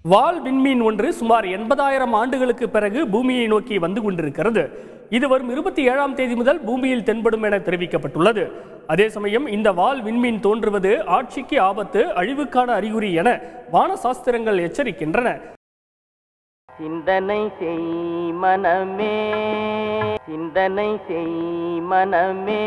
வால் விண்மீன் ஒன்று சுமார் எண்பதாயிரம் ஆண்டுகளுக்கு பிறகு பூமியை நோக்கி வந்து கொண்டிருக்கிறது இது வரும் இருபத்தி ஏழாம் தேதி முதல் பூமியில் தென்படும் என தெரிவிக்கப்பட்டுள்ளது அதே சமயம் இந்த வால் விண்மீன் தோன்றுவது ஆட்சிக்கு ஆபத்து அழிவுக்கான அறிகுறி என வான சாஸ்திரங்கள் எச்சரிக்கின்றன சிந்தனை செய் மனமே சிந்தனை செய் மனமே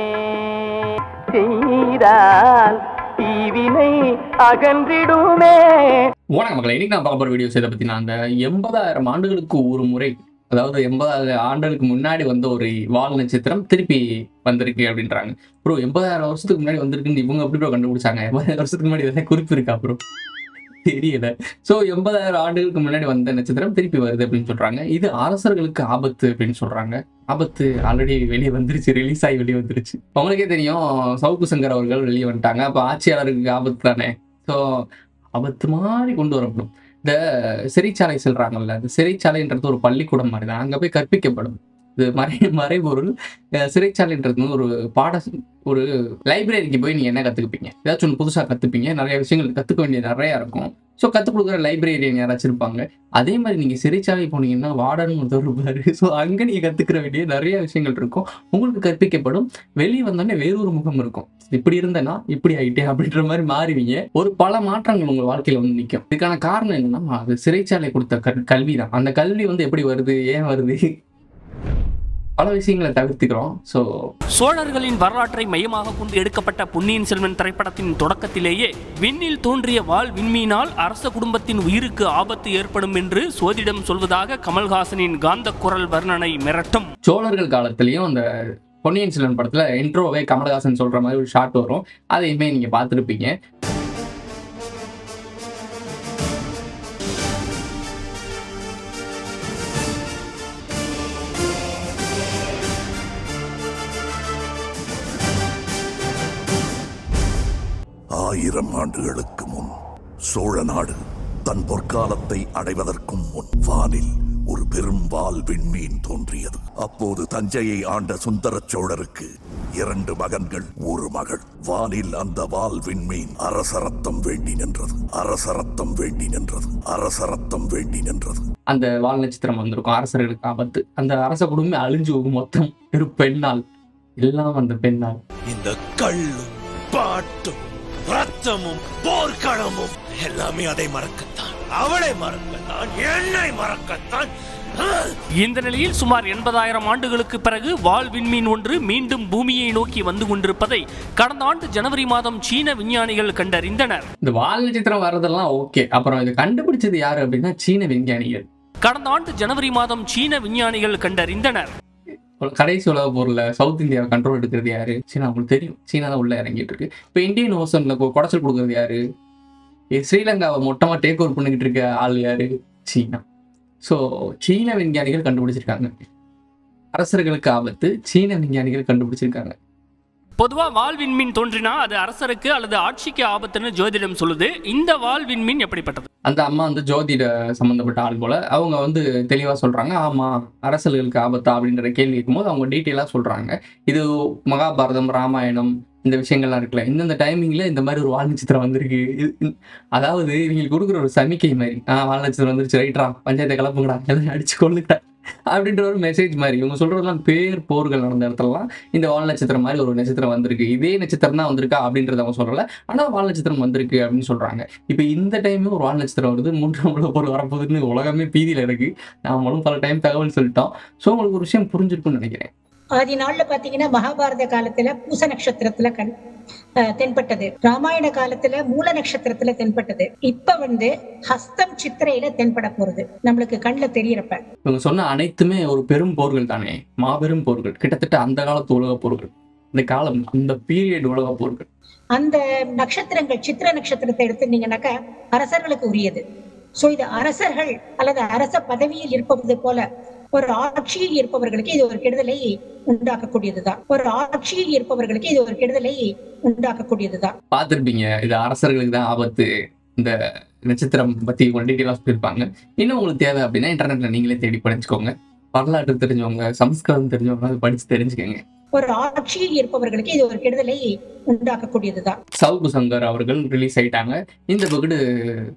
செய்தால் தீவினை அகன்றிடுமே வணக்கம் மக்களை இன்னைக்கு நான் பார்க்க போற வீடியோஸ் இதை பத்தி நான் அந்த எண்பதாயிரம் ஆண்டுகளுக்கு ஒரு முறை அதாவது எண்பதாயிரம் ஆண்டுகளுக்கு முன்னாடி வந்த ஒரு வால் நட்சத்திரம் திருப்பி வந்திருக்கு அப்படின்றாங்க ப்ரோ எண்பதாயிரம் வருஷத்துக்கு முன்னாடி வந்திருக்குன்னு இவங்க எப்படி ப்ரோ கண்டுபிடிச்சாங்க எண்பதாயிரம் வருஷத்துக்கு முன்னாடி இதெல்லாம் குறிப்பு இருக்கா ப்ரோ தெரியல சோ எண்பதாயிரம் ஆண்டுகளுக்கு முன்னாடி வந்த நட்சத்திரம் திருப்பி வருது அப்படின்னு சொல்றாங்க இது அரசர்களுக்கு ஆபத்து அப்படின்னு சொல்றாங்க ஆபத்து ஆல்ரெடி வெளியே வந்துருச்சு ரிலீஸ் ஆகி வெளியே வந்துருச்சு உங்களுக்கே தெரியும் சவுக்கு சங்கர் அவர்கள் வெளியே வந்துட்டாங்க அப்ப ஆட்சியாளருக்கு ஆபத்து தானே ஸோ ஆபத்து மாதிரி கொண்டு வரப்படும் இந்த சிறைச்சாலை சொல்றாங்கல்ல இந்த சிறைச்சாலைன்றது ஒரு பள்ளிக்கூடம் மாதிரி தான் அங்கே போய் கற்பிக்கப்படும் இது மறை மறைபொருள் அஹ் சிறைச்சாலைன்றது வந்து ஒரு பாட ஒரு லைப்ரரிக்கு போய் நீங்க என்ன கத்துக்குப்பீங்க ஏதாச்சும் ஒன்று புதுசாக கத்துப்பீங்க நிறைய விஷயங்கள் கத்துக்க வேண்டியது நிறைய இருக்கும் ஸோ கற்றுக் கொடுக்குற லைப்ரரியன் யாராச்சும் இருப்பாங்க அதே மாதிரி நீங்க சிறைச்சாலை போனீங்கன்னா வார்டன் ஒருத்தர் இருப்பாரு ஸோ அங்க நீங்க கத்துக்கிற வேண்டிய நிறைய விஷயங்கள் இருக்கும் உங்களுக்கு கற்பிக்கப்படும் வெளியே வந்தோடனே வேறொரு முகம் இருக்கும் இப்படி இருந்தேன்னா இப்படி ஆயிட்டேன் அப்படின்ற மாதிரி மாறுவீங்க ஒரு பல மாற்றங்கள் உங்க வாழ்க்கையில வந்து நிற்கும் இதுக்கான காரணம் என்னன்னா அது சிறைச்சாலை கொடுத்த கல் கல்வி தான் அந்த கல்வி வந்து எப்படி வருது ஏன் வருது பல விஷயங்களை தவிர்த்துக்கிறோம் ஸோ சோழர்களின் வரலாற்றை மையமாக கொண்டு எடுக்கப்பட்ட பொன்னியின் செல்வன் திரைப்படத்தின் தொடக்கத்திலேயே விண்ணில் தோன்றிய வால் விண்மீனால் அரச குடும்பத்தின் உயிருக்கு ஆபத்து ஏற்படும் என்று சோதிடம் சொல்வதாக கமல்ஹாசனின் காந்த குரல் வர்ணனை மிரட்டும் சோழர்கள் காலத்துலயும் அந்த பொன்னியின் செல்வன் படத்துல இன்ட்ரோவே கமலஹாசன் சொல்ற மாதிரி ஒரு ஷாட் வரும் அதையுமே நீங்க பார்த்துருப்பீங்க ஆயிரம் ஆண்டுகளுக்கு முன் சோழ நாடு தன் பொற்காலத்தை அடைவதற்கும் முன் வானில் ஒரு பெரும் வால் விண்மீன் தோன்றியது அப்போது தஞ்சையை ஆண்ட சுந்தர சோழருக்கு இரண்டு மகன்கள் ஒரு மகள் வானில் அந்த வால் விண்மீன் அரசரத்தம் வேண்டி நின்றது அரசரத்தம் வேண்டி நின்றது அரசரத்தம் வேண்டி நின்றது அந்த வால் நட்சத்திரம் வந்திருக்கும் அரசர்களுக்கு ஆபத்து அந்த அரச குடும்பமே அழிஞ்சு போகும் மொத்தம் ஒரு பெண்ணால் எல்லாம் அந்த பெண்ணால் இந்த கள்ளும் பாட்டும் ரத்தமும் போர்க்களமும் எல்லாமே அதை மறக்கத்தான் அவளை மறக்கத்தான் என்னை மறக்கத்தான் ஆ! இந்த நிலையில் சுமார் எண்பதாயிரம் ஆண்டுகளுக்கு பிறகு வால் விண்மீன் ஒன்று மீண்டும் பூமியை நோக்கி வந்து கொண்டிருப்பதை கடந்த ஆண்டு ஜனவரி மாதம் சீன விஞ்ஞானிகள் கண்டறிந்தனர் இந்த வால் நட்சத்திரம் வர்றதெல்லாம் ஓகே அப்புறம் இதை கண்டுபிடிச்சது யாரு அப்படின்னா சீன விஞ்ஞானிகள் கடந்த ஆண்டு ஜனவரி மாதம் சீன விஞ்ஞானிகள் கண்டறிந்தனர் கடைசி உலக போர்ல சவுத் இந்தியாவை கண்ட்ரோல் எடுக்கிறது யாரு சீனா உங்களுக்கு தெரியும் சீனா தான் உள்ள இறங்கிட்டு இருக்கு இப்போ இந்தியன் ஓசன்ல குடைச்சல் கொடுக்கறது யாரு ஏ, ஸ்ரீலங்காவை மொட்டமா டேக் ஓவர் பண்ணிக்கிட்டு இருக்க ஆள் யாரு சீனா ஸோ சீன விஞ்ஞானிகள் கண்டுபிடிச்சிருக்காங்க அரசர்களுக்கு ஆபத்து சீன விஞ்ஞானிகள் கண்டுபிடிச்சிருக்காங்க பொதுவா வால் விண்மீன் தோன்றினா அது அரசருக்கு அல்லது ஆட்சிக்கு ஆபத்துன்னு ஜோதிடம் சொல்லுது இந்த வால் விண்மீன் எப்படிப்பட்டது அந்த அம்மா வந்து ஜோதிட சம்மந்தப்பட்ட ஆள் போல அவங்க வந்து தெளிவாக சொல்றாங்க ஆமா அரசர்களுக்கு ஆபத்தா அப்படின்ற கேள்வி இருக்கும்போது அவங்க டீட்டெயிலாக சொல்றாங்க இது மகாபாரதம் ராமாயணம் இந்த விஷயங்கள்லாம் இருக்குல்ல இந்தந்த டைமிங்ல இந்த மாதிரி ஒரு வால் நட்சத்திரம் வந்திருக்கு இது- இது- அதாவது இவங்களுக்கு கொடுக்குற ஒரு சமிக்கை மாதிரி ஆ வால் நட்சத்திரம் வந்துருச்சு ரைட்ரா பஞ்சாயத்தை கலப்புங்கடா எல்லாம் அடிச்சு கொள்ளுங்கடா அப்படின்ற ஒரு மெசேஜ் மாதிரி இவங்க சொல்றதெல்லாம் பேர் போர்கள் நடந்த இடத்துலலாம் இந்த வால் நட்சத்திரம் மாதிரி ஒரு நட்சத்திரம் வந்திருக்கு இதே நட்சத்திரம் தான் வந்திருக்கா அப்படின்றத அவங்க சொல்லல ஆனா வால் நட்சத்திரம் வந்திருக்கு அப்படின்னு சொல்றாங்க இப்போ இந்த டைமும் ஒரு வால் நட்சத்திரம் வருது மூன்றாம் உலக போர் வரப்போகுதுன்னு உலகமே பீதியில இருக்கு நாமளும் பல டைம் தகவல் சொல்லிட்டோம் ஸோ உங்களுக்கு ஒரு விஷயம் புரிஞ்சிருக்கும்னு நினைக்கிறேன் ஆதி நாள்ல பாத்தீங்கன்னா மகாபாரத காலத்துல பூச நட்சத்திரத்துல கண் அஹ் தென்பட்டது ராமாயண காலத்துல மூல நட்சத்திரத்துல தென்பட்டது இப்ப வந்து ஹஸ்தம் சித்திரையில தென்பட போறது நம்மளுக்கு கண்ணுல தெரியறப்ப இவங்க சொன்ன அனைத்துமே ஒரு பெரும் போர்கள் தானே மாபெரும் போர்கள் கிட்டத்தட்ட அந்த காலத்து உலக போர்கள் இந்த காலம் அந்த பீரியட் உலக போர்கள் அந்த நட்சத்திரங்கள் சித்திர நட்சத்திரத்தை எடுத்துட்டீங்கன்னாக்கா அரசர்களுக்கு உரியது சோ இது அரசர்கள் அல்லது அரச பதவியில் இருப்பது போல ஒரு ஆட்சியில் இருப்பவர்களுக்கு இது ஒரு கெடுதலை உண்டாக்கக்கூடியதுதான் ஒரு ஆட்சியில் இருப்பவர்களுக்கு இது ஒரு கெடுதலை உண்டாக்கக்கூடியதுதான் பார்த்துருப்பீங்க இது அரசர்களுக்கு தான் ஆபத்து இந்த நட்சத்திரம் பத்தி டீட்டெயிலாக சொல்லியிருப்பாங்க இன்னும் உங்களுக்கு தேவை அப்படின்னா இன்டர்நெட்ல நீங்களே தேடி படிச்சுக்கோங்க வரலாற்று தெரிஞ்சவங்க சம்ஸ்கிருதம் தெரிஞ்சவங்க அதை படிச்சு தெரிஞ்சுக்கோங்க ஒரு ஆட்சியில் இருப்பவர்களுக்கு இது ஒரு கெடுதலை உண்டாக்கக்கூடியதுதான் சவுக்கு சங்கர் அவர்கள் ரிலீஸ் ஆயிட்டாங்க இந்த பகுடு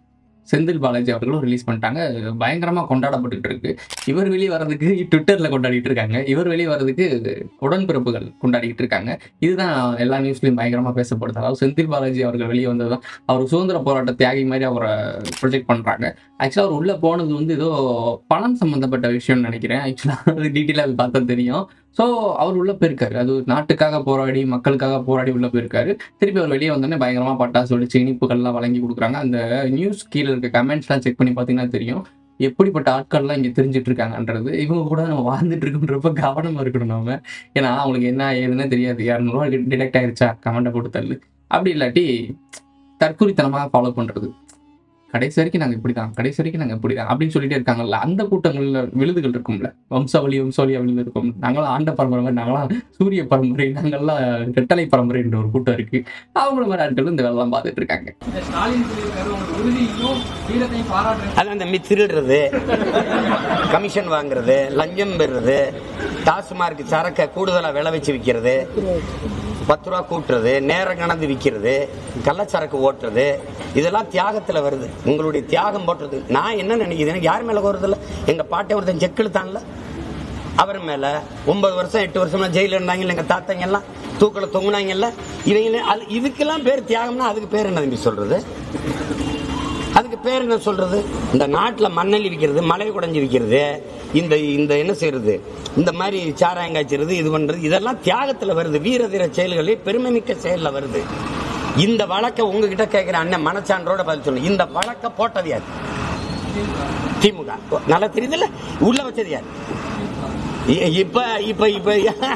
செந்தில் பாலாஜி அவர்களும் ரிலீஸ் பண்ணிட்டாங்க பயங்கரமா கொண்டாடப்பட்டுட்டு இருக்கு இவர் வெளியே வர்றதுக்கு ட்விட்டர்ல கொண்டாடிட்டு இருக்காங்க இவர் வெளியே வர்றதுக்கு உடன்பிறப்புகள் கொண்டாடிட்டு இருக்காங்க இதுதான் எல்லா நியூஸ்லயும் பயங்கரமா பேசப்படுது அதாவது செந்தில் பாலாஜி அவர்கள் வெளியே வந்ததுதான் அவர் சுதந்திர போராட்ட தியாகி மாதிரி அவரை ப்ரொஜெக்ட் பண்றாங்க ஆக்சுவலா அவர் உள்ள போனது வந்து ஏதோ பணம் சம்பந்தப்பட்ட விஷயம்னு நினைக்கிறேன் ஆக்சுவலா அது டீட்டெயிலாக பார்த்தா தெரியும் ஸோ அவர் உள்ள போயிருக்காரு அது நாட்டுக்காக போராடி மக்களுக்காக போராடி உள்ள போயிருக்காரு திருப்பி அவர் வெளியே வந்தோடனே பயங்கரமா பட்டாசு வெடிச்சு இனிப்புகள்லாம் வழங்கி கொடுக்குறாங்க அந்த நியூஸ் கீழே இருக்க கமெண்ட்ஸ்லாம் செக் பண்ணி பார்த்தீங்கன்னா தெரியும் எப்படிப்பட்ட ஆட்கள்லாம் இங்கே தெரிஞ்சிட்டு இருக்காங்கன்றது இவங்க கூட நம்ம வாழ்ந்துட்டு இருக்கோன்றப்ப கவனமா இருக்கணும் நம்ம ஏன்னா அவங்களுக்கு என்ன ஏதுன்னு தெரியாது இரநூறுவா டிடெக்ட் ஆயிருச்சா கமெண்ட்டை போட்டு தள்ளு அப்படி இல்லாட்டி தற்குறித்தனமாக ஃபாலோ பண்றது கடைசி வரைக்கும் நாங்கள் இப்படி தான் கடைசி வரைக்கும் நாங்கள் இப்படி தான் அப்படின்னு சொல்லிட்டே இருக்காங்கல்ல அந்த கூட்டங்கள்ல விழுதுகள் இருக்கும்ல வம்சாவளி வம்சாவளியா விழுது இருக்கும் நாங்களாம் ஆண்ட பரம்பரை மாதிரி நாங்களாம் சூரிய பரம்பரை நாங்கள்லாம் ரெட்டலை பரம்பரைன்ற ஒரு கூட்டம் இருக்கு அவங்கள மாதிரி ஆட்கள் இந்த வேலைலாம் பார்த்துட்டு இருக்காங்க ஸ்டாலின் சொல்லியிருக்காரு உங்களோட உறுதியையும் வீரத்தையும் பாராட்டுறேன் அதான் இந்த திருடுறது கமிஷன் வாங்குறது லஞ்சம் பெறுறது டாஸ்மார்க் சரக்கை கூடுதலா விலை வச்சு விற்கிறது பத்து ரூபா கூட்டுறது நேரம் கணந்து விற்கிறது கள்ளச்சரக்கு ஓட்டுறது இதெல்லாம் தியாகத்துல வருது உங்களுடைய தியாகம் போட்டுறது நான் என்ன நினைக்கிறேன் எனக்கு யார் மேல வருது இல்ல எங்க பாட்டை ஒருத்தன் செக்கிழுத்தான்ல அவர் மேல ஒன்பது வருஷம் எட்டு வருஷம் ஜெயில இருந்தாங்க எங்க தாத்தாங்க எல்லாம் தூக்கில தொங்குனாங்கல்ல இவங்க அது இதுக்கெல்லாம் பேர் தியாகம்னா அதுக்கு பேர் என்ன தம்பி சொல்றது அதுக்கு பேர் என்ன சொல்றது இந்த நாட்டுல மண்ணெல்லி விற்கிறது மலை குடைஞ்சு விற்கிறது இந்த இந்த என்ன செய்யறது இந்த மாதிரி சாராயம் காய்ச்சறது இது பண்றது இதெல்லாம் தியாகத்துல வருது வீர தீர செயல்களில் பெருமை மிக்க செயல்ல வருது இந்த வழக்கை உங்ககிட்ட கேட்கிற அண்ணன் மனச்சான்றோட பதில் சொல்லு இந்த வழக்க போட்டது யார் திமுக நல்லா தெரியுதுல்ல உள்ள வச்சது யார் இ- இப்ப இப்ப இப்ப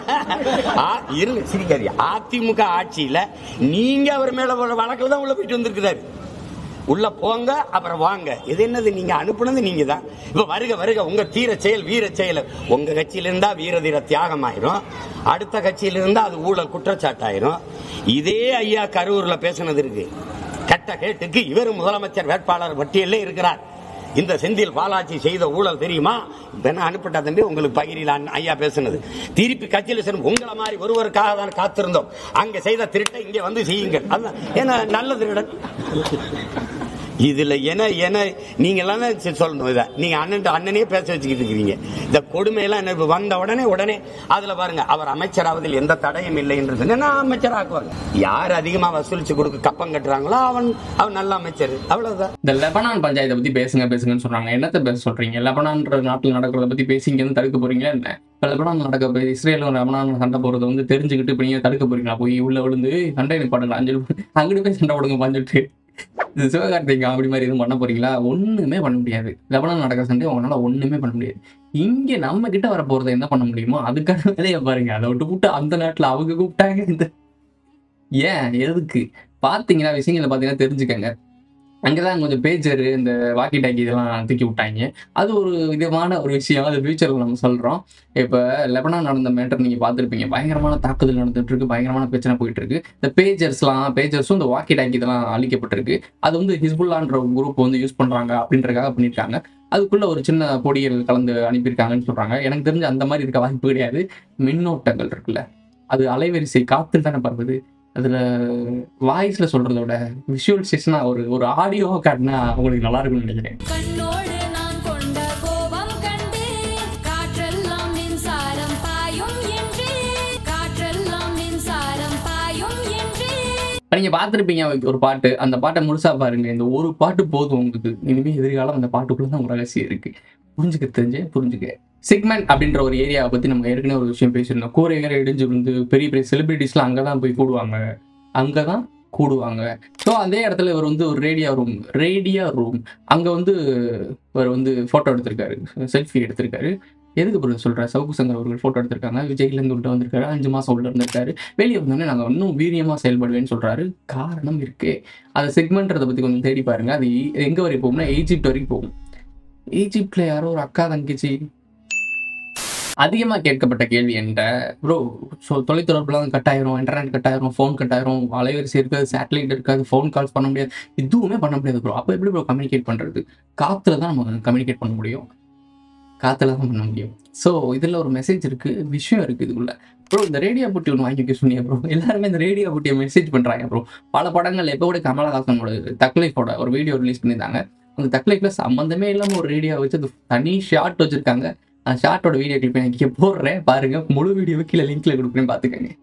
ஆ- இருங்க சிரிக்காதீங்க அதிமுக ஆட்சியில நீங்க அவர் மேல ஒரு வழக்குல தான் உள்ள போயிட்டு வந்திருக்கிறாரு உள்ள போங்க அப்புறம் வாங்க இது என்னது நீங்க அனுப்புனது நீங்க தான் இப்ப வருக வருக உங்க தீர செயல் வீர செயல் உங்க கட்சியில இருந்தா வீர தீர தியாகம் ஆயிரும் அடுத்த கட்சியில இருந்தா அது ஊழல் குற்றச்சாட்டாயிரும் இதே ஐயா கரூர்ல பேசுனது இருக்கு கட்ட கேட்டுக்கு இவர் முதலமைச்சர் வேட்பாளர் பட்டியலே இருக்கிறார் இந்த செந்தில் பாலாஜி செய்த ஊழல் தெரியுமா என்ன அனுப்பிட்டா தம்பி உங்களுக்கு பகிரில அண்ணன் ஐயா பேசுனது திருப்பி கட்சியில் சென்று உங்களை மாதிரி ஒருவருக்காக தான் காத்திருந்தோம் அங்க செய்த திருட்டை இங்க வந்து செய்யுங்கள் அதுதான் ஏன்னா நல்ல திருடன் இதுல என என நீங்க எல்லாம் தான் சரி சொல்லணும் இத நீங்க அண்ணன் அண்ணனே பேச வச்சுக்கிட்டு இருக்கிறீங்க இந்த கொடுமையெல்லாம் என்ன இப்ப வந்த உடனே உடனே அதுல பாருங்க அவர் அமைச்சராவதில் எந்த தடையும் இல்லை என்று சொன்னா அமைச்சர் ஆக்குவாங்க யார் அதிகமா வசூலிச்சு கொடுக்க கப்பம் கட்டுறாங்களோ அவன் அவன் நல்ல அமைச்சர் அவ்வளவுதான் இந்த லெபனான் பஞ்சாயத்தை பத்தி பேசுங்க பேசுங்கன்னு சொல்றாங்க என்னத்த பேச சொல்றீங்க லெபனான்ற நாட்டில் நடக்கிறத பத்தி பேசி இங்க இருந்து தடுக்க போறீங்களா என்ன இப்ப லெபனான் நடக்க போய் இஸ்ரேலும் லெபனான் சண்டை போறது வந்து தெரிஞ்சுக்கிட்டு இப்ப நீங்க தடுக்க போறீங்களா போய் உள்ள விழுந்து சண்டை நிப்பாடுங்க அஞ்சு அங்கிட்டு போய் சண்டை போடுங்க பஞ்சுட்டு இது சிவகார்த்திகா அப்படி மாதிரி எதுவும் பண்ண போறீங்களா ஒண்ணுமே பண்ண முடியாது லெபனான் நடக்கிற சண்டை உங்களால ஒண்ணுமே பண்ண முடியாது இங்க நம்ம கிட்ட வர போறதை என்ன பண்ண முடியுமோ அதுக்கான வேலையை பாருங்க அதை விட்டு விட்டு அந்த நாட்டுல அவங்க கூப்பிட்டாங்க இந்த ஏன் எதுக்கு பாத்தீங்கன்னா விஷயங்களை பாத்தீங்கன்னா தெரிஞ்சுக்கங்க அங்கதான் கொஞ்சம் பேஜர் இந்த வாக்கி டாக்கி இதெல்லாம் தூக்கி விட்டாங்க அது ஒரு விதமான ஒரு விஷயம் அது ஃபியூச்சர்ல நம்ம சொல்றோம் இப்ப லெபனான் நடந்த மேட்டர் நீங்க பார்த்திருப்பீங்க பயங்கரமான தாக்குதல் நடந்துட்டு இருக்கு பயங்கரமான பிரச்சனை போயிட்டு இருக்கு இந்த பேஜர்ஸ்லாம் பேஜர்ஸும் இந்த வாக்கி டாக்கி இதெல்லாம் அழிக்கப்பட்டிருக்கு அது வந்து ஹிஸ்புல்லான்ற குரூப் வந்து யூஸ் பண்றாங்க அப்படின்றக்காக பண்ணியிருக்காங்க அதுக்குள்ள ஒரு சின்ன பொடிகள் கலந்து அனுப்பியிருக்காங்கன்னு சொல்றாங்க எனக்கு தெரிஞ்ச அந்த மாதிரி இருக்க வாய்ப்பு கிடையாது மின்னோட்டங்கள் இருக்குல்ல அது அலைவரிசை காத்துல தானே பரவுது அதுல வாய்ஸ்ல சொல்றத விட விஷுவலைசேஷனா ஒரு ஒரு ஆடியோவா காட்டினா உங்களுக்கு நல்லா இருக்கும்னு நினைக்கிறேன் கண்ணோடு நான் கொண்ட கோபம் கண்டு காற்றெல்லாம் மின்சாரம் பாயும் என்று காற்றெல்லாம் மின்சாரம் பாயும் என்று இப்ப நீங்க பார்த்திருப்பீங்க ஒரு பாட்டு அந்த பாட்டை முழுசா பாருங்க இந்த ஒரு பாட்டு போதும் உங்களுக்கு இனிமே எதிர்காலம் அந்த பாட்டுக்குள்ள தான் ஒரு ரகசியம் இருக்கு புரிஞ்சுக்க தெரிஞ்சு புரிஞ்சுக்க செக்மெண்ட் அப்படின்ற ஒரு ஏரியாவை பத்தி நம்ம ஏற்கனவே ஒரு விஷயம் பேசியிருந்தோம் கூரை வேற இடிஞ்சு விழுந்து பெரிய பெரிய செலிபிரிட்டிஸ்லாம் அங்கதான் போய் கூடுவாங்க அங்கதான் கூடுவாங்க ஸோ அதே இடத்துல இவர் வந்து ஒரு ரேடியா ரூம் ரேடியா ரூம் அங்க வந்து இவர் வந்து போட்டோ எடுத்திருக்காரு செல்ஃபி எடுத்திருக்காரு எதுக்கு ப்ரோ சொல்ற சவுக்கு சங்கர் அவர்கள் போட்டோ எடுத்திருக்காங்க விஜய்லேருந்து உள்ள வந்திருக்காரு அஞ்சு மாசம் உள்ள இருந்திருக்காரு வெளியே வந்தோடனே நாங்கள் இன்னும் வீரியமா செயல்படுவேன்னு சொல்றாரு காரணம் இருக்கு அது செக்மெண்ட்றதை பத்தி கொஞ்சம் தேடி பாருங்க அது எ- எங்க வரைக்கும் போகும்னா ஈஜிப்ட் வரைக்கும் போகும் ஈஜிப்ட்ல யாரோ ஒரு அக்கா தங்கச்சி அதிகமா கேட்கப்பட்ட கேள்வி என்கிட்ட ப்ரோ ஸோ தொலைத்தொடர்புலாம் கட் ஆயிரும் இன்டர்நெட் கட் ஆயிரும் ஃபோன் கட் ஆயிரும் அலைவரிசை இருக்காது சேட்டலைட் இருக்காது ஃபோன் கால்ஸ் பண்ண முடியாது எதுவுமே பண்ண முடியாது ப்ரோ அப்போ எப்படி ப்ரோ கம்யூனிகேட் பண்றது காத்துல தான் நம்ம கம்யூனிகேட் பண்ண முடியும் காத்துல தான் பண்ண முடியும் ஸோ இதுல ஒரு மெசேஜ் இருக்கு விஷயம் இருக்கு இதுக்குள்ள ப்ரோ இந்த ரேடியோ புட்டி ஒன்று வாங்கி வைக்க சொன்னீங்க ப்ரோ எல்லாருமே இந்த ரேடியோ புட்டியை மெசேஜ் பண்றாங்க ப்ரோ பல படங்கள் எப்போ கூட கமலஹாசனோட தக்லைஃபோட ஒரு வீடியோ ரிலீஸ் பண்ணியிருந்தாங்க அந்த தக்லைஃப்ல சம்மந்தமே இல்லாமல் ஒரு ரேடியோ வச்சு அது தனி ஷார்ட் வச்சிருக்காங்க அந்த ஷார்ட்டோட வீடியோ கிளிப் நான் இங்கே போடுறேன் பாருங்க முழு வீடியோ கீழே லிங்க்ல கொடுக்குறேன் பார்த்துக்கங்க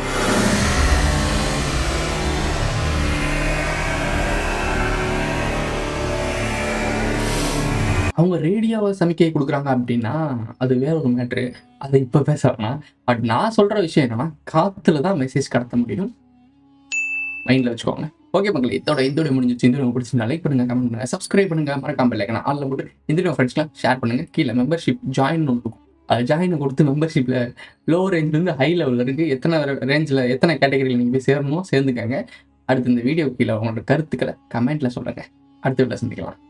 அவங்க ரேடியோவை சமிக்கை கொடுக்குறாங்க அப்படின்னா அது வேற ஒரு மேட்ரு அதை இப்போ பேச வேணாம் பட் நான் சொல்ற விஷயம் என்னன்னா காத்துல தான் மெசேஜ் கடத்த முடியும் மைண்ட்ல வச்சுக்கோங்க ஓகே மக்கள் இதோட இந்த வீடியோ முடிஞ்சிச்சு இந்த வீடியோ பிடிச்சிருந்தா லைக் பண்ணுங்க கமெண்ட் பண்ணுங்க சப்ஸ்கிரைப் பண்ணுங்க மறக்காம இல்லைக்கணும் ஆளில் போட்டு இந்த வீடியோ ஃப்ரெண்ட்ஸ்லாம் ஷேர் பண்ணுங்க கீழே மெம்பர்ஷிப் ஜாயின் இருக்கும் அது ஜாயின் கொடுத்து மெம்பர்ஷிப்ல லோ ரேஞ்சிலேருந்து ஹை லெவலில் இருக்கு எத்தனை ரேஞ்சில் எத்தனை கேட்டகரியில் நீங்கள் போய் சேரணுமோ சேர்ந்துக்கங்க அடுத்து இந்த வீடியோ கீழே உங்களோட கருத்துக்களை கமெண்ட்ல சொல்லுங்க அடுத்த வீடியோ சந்திக்கலாம்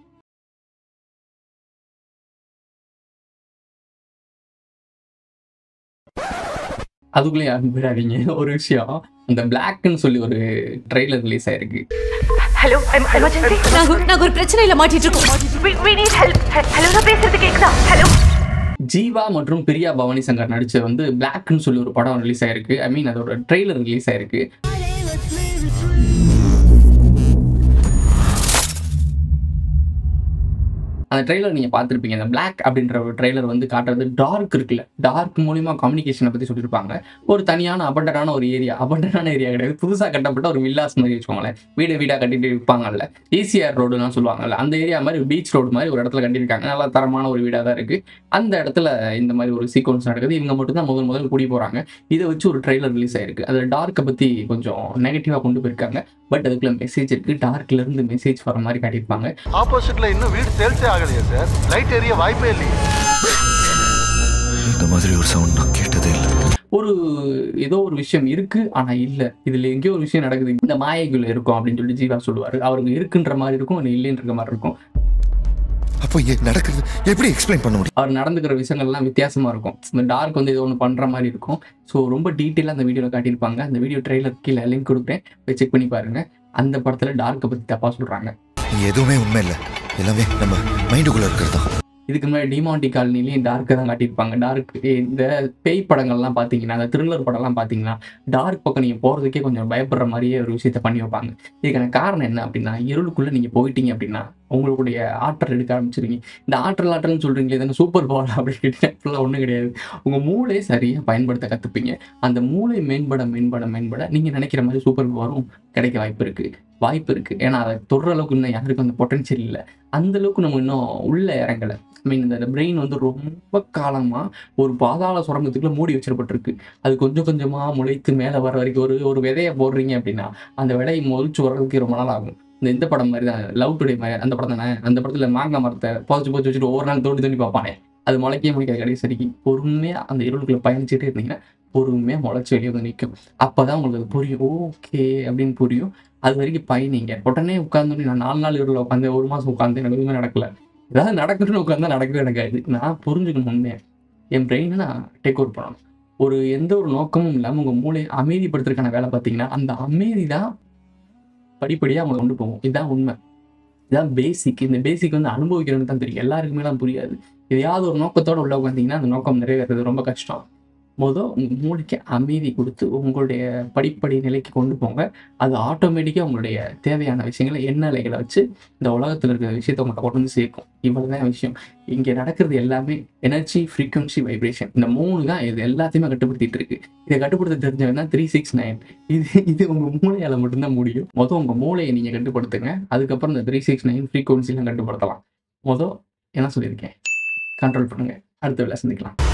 அதுக்குள்ளே யாரும் விடாதீங்க ஒரு விஷயம் அந்த பிளாக்னு சொல்லி ஒரு ட்ரெய்லர் ரிலீஸ் ஆயிருக்கு ஹலோ எமர்ஜென்சி நாங்க நாங்க ஒரு பிரச்சனையில மாட்டிட்டு இருக்கோம் we need help ஹலோ நான் பேசுறது கேக்குதா ஹலோ ஜீவா மற்றும் பிரியா பவானி சங்கர் நடிச்ச வந்து பிளாக்னு சொல்லி ஒரு படம் ரிலீஸ் ஆயிருக்கு ஐ மீன் அதோட ட்ரெய்லர் ரிலீஸ் ஆயிருக்கு அந்த ட்ரெய்லர் நீங்கள் பார்த்துருப்பீங்க அந்த பிளாக் அப்படின்ற ஒரு ட்ரெய்லர் வந்து காட்டுறது டார்க் இருக்குல்ல டார்க் மூலியமா கம்யூனிகேஷனை பற்றி சொல்லியிருப்பாங்க ஒரு தனியான அபண்டனான ஒரு ஏரியா அபண்டனான ஏரியா கிடையாது புதுசாக கட்டப்பட்ட ஒரு வில்லாஸ் மாதிரி வச்சுக்கோங்களேன் வீடு வீடாக கட்டிட்டு விற்பாங்கல்ல ஈசிஆர் ரோடுலாம் சொல்லுவாங்கல்ல அந்த ஏரியா மாதிரி பீச் ரோடு மாதிரி ஒரு இடத்துல கட்டியிருக்காங்க நல்லா தரமான ஒரு வீடாக தான் இருக்குது அந்த இடத்துல இந்த மாதிரி ஒரு சீக்வன்ஸ் நடக்குது இவங்க மட்டும் தான் முதல் முதல் கூடி போகிறாங்க இதை வச்சு ஒரு ட்ரெய்லர் ரிலீஸ் ஆயிருக்கு அதில் டார்க்கை பற்றி கொஞ்சம் நெகட்டிவாக கொண்டு போயிருக்காங்க பட் அதுக்குள்ள மெசேஜ் இருக்கு டார்க்ல இருந்து மெசேஜ் வர மாதிரி காட்டியிருப்பாங்க ஆப்போசிட்ல இன்னும் வீடு சேல்ஸே ஆகலையா சார் லைட் எரிய வாய்ப்பே இல்லையே இந்த மாதிரி ஒரு சவுண்ட் நான் கேட்டதே இல்லை ஒரு ஏதோ ஒரு விஷயம் இருக்கு ஆனா இல்ல இதுல எங்கேயோ ஒரு விஷயம் நடக்குது இந்த மாயைக்குள்ள இருக்கும் அப்படின்னு சொல்லி ஜீவா சொல்லுவாரு அவருக்கு இருக்குன்ற மாதிரி இருக்கும் இல்லை இல்லைன்ற மாதிரி இருக்கும் அப்போ ஏ நடக்கிறது எப்படி எக்ஸ்பிளைன் பண்ண முடியும் அவர் நடந்துக்கிற விஷயங்கள்லாம் வித்தியாசமா இருக்கும் இந்த டார்க் வந்து ஏதோ ஒன்று பண்ற மாதிரி இருக்கும் ஸோ ரொம்ப டீட்டெயிலாக அந்த வீடியோவில் காட்டியிருப்பாங்க அந்த வீடியோ ட்ரெய்லர் கீழே லிங்க் கொடுக்குறேன் போய் செக் பண்ணி பாருங்க அந்த படத்துல டார்க்கை பத்தி தப்பா சொல்றாங்க இங்க எதுவுமே உண்மை இல்லை எல்லாமே நம்ம மைண்டுக்குள்ள இருக்கிறதா இதுக்கு முன்னாடி டிமாண்டி காலனிலையும் டார்க்கை தான் காட்டியிருப்பாங்க டார்க் இந்த பேய் படங்கள்லாம் பார்த்தீங்கன்னா அந்த த்ரில்லர் படம்லாம் பார்த்தீங்கன்னா டார்க் பக்கம் நீங்கள் போகிறதுக்கே கொஞ்சம் பயப்படுற மாதிரியே ஒரு விஷயத்த பண்ணி வைப்பாங்க இதுக்கான காரணம் என்ன அப்படின்னா இருளுக்குள்ளே நீங்கள் போயிட்டீங்க அப்படின்னா உங்களுடைய ஆற்றல் எடுக்க ஆரம்பிச்சிருங்க இந்த ஆற்றல் ஆற்றல்னு சொல்கிறீங்களே தானே சூப்பர் பவர் அப்படின்னு கேட்டீங்கன்னா ஃபுல்லாக ஒன்றும் கிடையாது உங்கள் மூளையை சரியாக பயன்படுத்த கற்றுப்பீங்க அந்த மூளை மேம்பட மேம்பட மேம்பட நீங்கள் நினைக்கிற மாதிரி சூப்பர் பவரும் கிடைக்க வாய்ப்பு இருக்குது வாய்ப்பு இருக்குது ஏன்னா அதை தொடுற அளவுக்கு இன்னும் யாருக்கும் அந்த பொட்டன்ஷியல் இல்லை அந்த அளவுக்கு நம்ம இன்னும் உள்ள இறங்கலை ஐ மீன் இந்த பிரெயின் வந்து ரொம்ப காலமாக ஒரு பாதாள சுரங்கத்துக்குள்ள மூடி வச்சிடப்பட்டிருக்கு அது கொஞ்சம் கொஞ்சமாக முளைத்து மேலே வர வரைக்கும் ஒரு ஒரு விதையை போடுறீங்க அப்படின்னா அந்த விதையை முளைச்சு வர்றதுக்கு ரொம்ப நாள் ஆகும் இந்த இந்த படம் மாதிரி தான் லவ் டுடே மாதிரி அந்த படம் தானே அந்த படத்தில் மாங்காய் மரத்தை புதைச்சு புதைச்சு வச்சுட்டு ஒவ்வொரு நாள் தோண்டி தோண்டி பார்ப்பானே அது முளைக்கே முடிக்காது கடைசி பொறுமையாக அந்த இருளுக்குள்ள பயணிச்சுட்டே இருந்தீங்கன்னா பொறுமையாக முளைச்சி வெளியே வந்து நிற்கும் அப்போ தான் உங்களுக்கு அது புரியும் ஓகே அப்படின்னு புரியும் அது வரைக்கும் பயணிங்க உடனே உட்காந்து நான் நாலு நாள் இருளில் உட்காந்து ஒரு மாதம் உட்காந்து எனக்கு எதுவுமே நடக்கல ஏதாவது நடக்கணும்னு உட்காந்தா நடக்கவே நடக்காது நான் புரிஞ்சுக்கணும் உண்மையை என் பிரெயினை நான் டேக் ஓவர் பண்ணணும் ஒரு எந்த ஒரு நோக்கமும் இல்லாமல் உங்கள் மூளையை அமைதிப்படுத்துறதுக்கான வேலை பார்த்தீங்கன்னா அந்த அமைதி தான் படிப்படியாக அவங்க கொண்டு போகும் இதுதான் உண்மை இதுதான் பேசிக் இந்த பேசிக் வந்து அனுபவிக்கிறவங்க தான் தெரியும் எல்லாருக்குமே எல்லாம் புரியாது எதையாவது ஒரு நோக்கத்தோட உள்ள உட்காந்தீங்கன்னா அந்த நோக்கம் நிறைவேறது ரொம்ப கஷ்டம் மொதல் உங்கள் மூளைக்கு அமைதி கொடுத்து உங்களுடைய படிப்படி நிலைக்கு கொண்டு போங்க அது ஆட்டோமேட்டிக்காக உங்களுடைய தேவையான விஷயங்களை எண்ணலைகளை வச்சு இந்த உலகத்தில் இருக்கிற விஷயத்தை உங்களை கொண்டு வந்து சேர்க்கும் இவ்வளவுதான் விஷயம் இங்கே நடக்கிறது எல்லாமே எனர்ஜி ஃப்ரீக்வன்சி வைப்ரேஷன் இந்த மூணு தான் இது எல்லாத்தையுமே கட்டுப்படுத்திட்டு இருக்கு இதை கட்டுப்படுத்த தெரிஞ்சவங்க தான் த்ரீ சிக்ஸ் நைன் இது இது உங்கள் மூளையால் மட்டும்தான் முடியும் மொதல் உங்கள் மூளையை நீங்கள் கட்டுப்படுத்துங்க அதுக்கப்புறம் இந்த த்ரீ சிக்ஸ் நைன் ஃப்ரீக்வன்சிலாம் கட்டுப்படுத்தலாம் மொதல் என்ன சொல்லியிருக்கேன் கண்ட்ரோல் பண்ணுங்க அடுத்த வேலை சந்திக்கலாம்